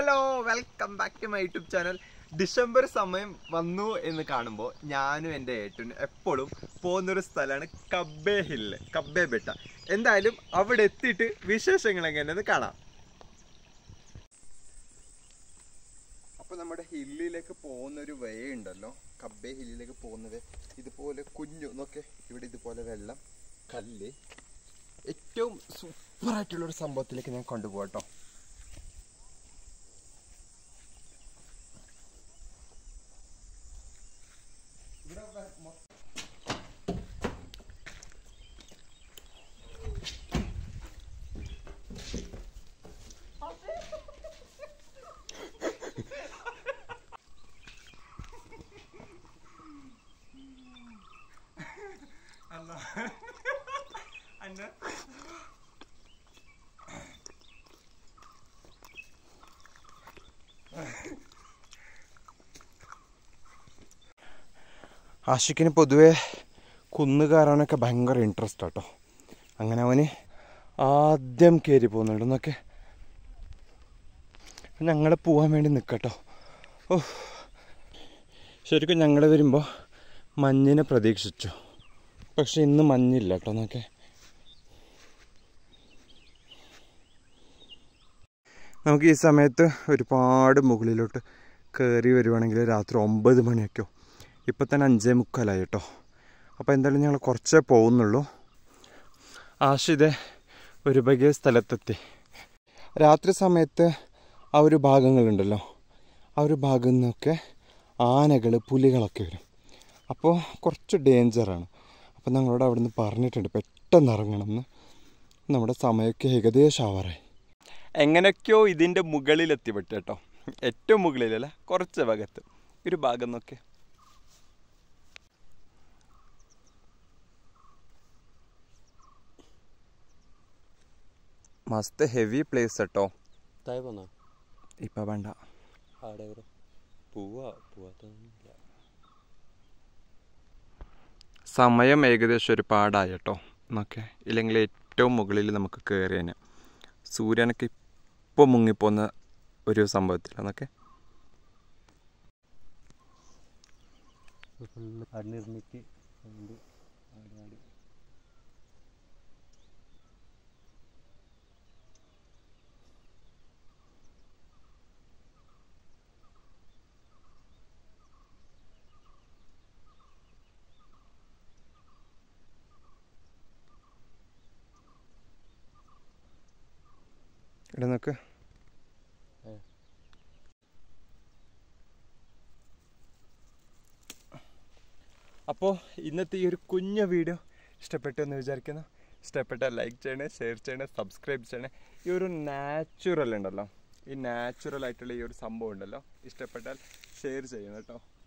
Hello welcome back to my YouTube channel December സമയം വന്നു എന്ന് കാണുമ്പോൾ ഞാനും എൻ്റെ ഏട്ടനും എപ്പോഴും പോകുന്നൊരു സ്ഥലമാണ് കബ്ബേ ഹില്ല് കബ്ബേ ബെട്ട എന്തായാലും അവിടെ എത്തിയിട്ട് വിശേഷങ്ങൾ എങ്ങനെയെന്ന് കാണാം അപ്പോൾ നമ്മുടെ ഹില്ലിലേക്ക് പോകുന്ന ഒരു വേ ഉണ്ടല്ലോ കബ്ബേ ഹില്ലിലേക്ക് പോകുന്നത് ഇതുപോലെ കുഞ്ഞു നോക്കെ ഇവിടെ ഇതുപോലെ വെള്ളം കല്ല് ഏറ്റവും സൂപ്പറായിട്ടുള്ളൊരു സംഭവത്തിലേക്ക് ഞാൻ കൊണ്ടുപോകട്ടോ ആഷിക്കിന് പൊതുവെ കുന്ന് കയറാനൊക്കെ ഭയങ്കര ഇൻട്രസ്റ്റ് ആട്ടോ അങ്ങനെ അവന് ആദ്യം കയറി പോകുന്നുണ്ട് എന്നൊക്കെ ഞങ്ങൾ പോകാൻ വേണ്ടി നിൽക്കട്ടോ ഓ ശരിക്കും ഞങ്ങൾ വരുമ്പോൾ മഞ്ഞിനെ പ്രതീക്ഷിച്ചു പക്ഷെ ഇന്ന് മഞ്ഞില്ല കേട്ടോ എന്നൊക്കെ നമുക്ക് ഈ സമയത്ത് ഒരുപാട് മുകളിലോട്ട് കയറി വരുവാണെങ്കിൽ രാത്രി ഒമ്പത് മണിയൊക്കെയോ ഇപ്പം തന്നെ അഞ്ചേ മുക്കാലായി കേട്ടോ അപ്പോൾ എന്തായാലും ഞങ്ങൾ കുറച്ചേ പോകുന്നുള്ളൂ ആഷിതെ ഒരു ബകിയ സ്ഥലത്തെത്തി രാത്രി സമയത്ത് ആ ഒരു ഭാഗങ്ങളുണ്ടല്ലോ ആ ഒരു ഭാഗത്തു നിന്നൊക്കെ ആനകൾ പുലികളൊക്കെ വരും അപ്പോൾ കുറച്ച് ഡേഞ്ചറാണ് അപ്പോൾ ഞങ്ങളോട് അവിടെ നിന്ന് പറഞ്ഞിട്ടുണ്ട് പെട്ടെന്ന് ഇറങ്ങണമെന്ന് നമ്മുടെ സമയമൊക്കെ ഏകദേശം ആവാറായി എങ്ങനെയൊക്കെയോ ഇതിൻ്റെ മുകളിലെത്തിപ്പെട്ടു കേട്ടോ ഏറ്റവും മുകളിലല്ല കുറച്ച് ഭാഗത്ത് ഒരു ഭാഗം നോക്കെ മസ്ത് ഹെവി പ്ലേസ് കേട്ടോ താഴെ പോന്നോ ഇപ്പം വേണ്ട അവിടെ എവിടെ പോവാ പോവാത്തൊന്നുമില്ല സമയം ഏകദേശം ഒരു പാടായി കേട്ടോ എന്നൊക്കെ ഇല്ലെങ്കിൽ ഏറ്റവും മുകളിൽ നമുക്ക് കയറിയതിന് സൂര്യനൊക്കെ ഇപ്പോൾ മുങ്ങിപ്പോകുന്ന ഒരു സംഭവത്തിൽ എന്നൊക്കെ ഫുള്ള് കണ്ണിർന്നിട്ട് ഉണ്ട് ആടി ആടി ഇവിടെ നോക്ക് ഏ. അപ്പോൾ ഇന്നത്തെ ഈ ഒരു കുഞ്ഞു വീഡിയോ ഇഷ്ടപ്പെട്ടു എന്ന് വിചാരിക്കുന്നു ഇഷ്ടപ്പെട്ടാൽ ലൈക്ക് ചെയ്യണേ ഷെയർ ചെയ്യണേ സബ്സ്ക്രൈബ് ചെയ്യണേ ഈ ഒരു നാച്ചുറൽ ഉണ്ടല്ലോ ഈ നാച്ചുറൽ ആയിട്ടുള്ള ഈ ഒരു സംഭവം ഉണ്ടല്ലോ ഇഷ്ടപ്പെട്ടാൽ ഷെയർ ചെയ്യണം കേട്ടോ